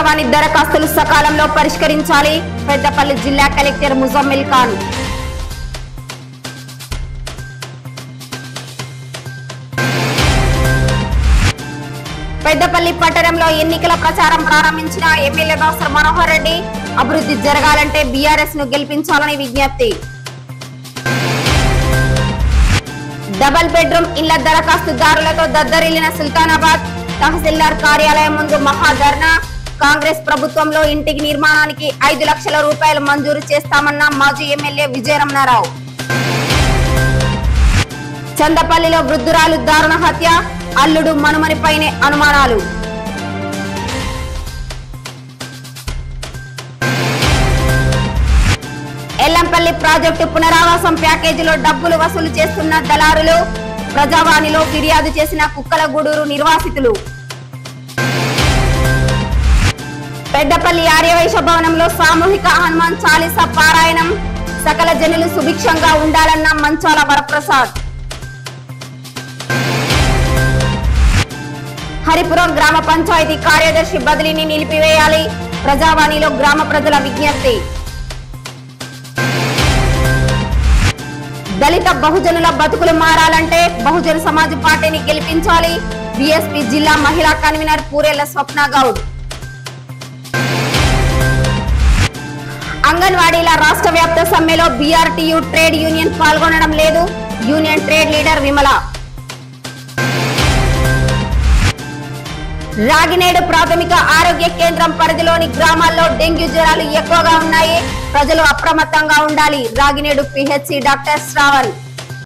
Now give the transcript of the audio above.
ప్రజావాణి దరఖాస్తులు సకాలంలో పరిష్కరించాలి పెద్దపల్లి జిల్లా కలెక్టర్ ముజమ్మిల్ ఖాన్ పెద్దపల్లి పట్టణంలో ఎన్నికల ప్రచారం ప్రారంభించిన ఎమ్మెల్యే డాక్టర్ మనోహర్ రెడ్డి అభివృద్ధి జరగాలంటే బీఆర్ఎస్ ను గెలిపించాలని విజ్ఞప్తి డబల్ బెడ్రూమ్ ఇళ్ల దరఖాస్తుదారులతో దద్దరిల్లిన సుల్తానాబాద్ తహసీల్దార్ కార్యాలయం ముందు మహాధర్నా కాంగ్రెస్ ప్రభుత్వంలో ఇంటికి నిర్మాణానికి ఐదు లక్షల రూపాయలు మంజూరు చేస్తామన్న మాజీ ఎమ్మెల్యే విజయరమణారావు చందపల్లిలో వృద్ధురాలు దారుణ హత్య అల్లుడు మనుమనిపైనే అనుమానాలు ఎల్లంపల్లి ప్రాజెక్టు పునరావాసం ప్యాకేజీలో డబ్బులు వసూలు చేస్తున్న దళారులు ప్రజావాణిలో ఫిర్యాదు చేసిన కుక్కలగూడూరు నిర్వాసితులు పెద్దపల్లి ఆర్యవైశ్య భవనంలో సామూహిక హనుమాన్ చాలీసా పారాయణం సకల జనులు సుభిక్షంగా ఉండాలన్న మంచాల వరప్రసాద్ హరిపురం గ్రామ పంచాయతీ కార్యదర్శి బదిలీని నిలిపివేయాలి ప్రజావాణిలో గ్రామ ప్రజల విజ్ఞప్తి దళిత బహుజనుల బతుకులు మారాలంటే బహుజన సమాజ్ పార్టీని గెలిపించాలి బీఎస్పీ జిల్లా మహిళా కన్వీనర్ పూరేళ్ల స్వప్న గౌడ్ అంగన్వాడీల రాష్ట్ర వ్యాప్త సమ్మెలో బీఆర్టీయూ ట్రేడ్ యూనియన్ పాల్గొనడం లేదు union trade leader Vimala Raginedu ప్రాథమిక ఆరోగ్య కేంద్రం పరిధిలోని గ్రామాల్లో డెంగ్యూ జ్వరాలు ఎక్కువగా ఉన్నాయి ప్రజలు అప్రమత్తంగా ఉండాలి రాగినేడు పిహెచ్సి డాక్టర్ శ్రావణ్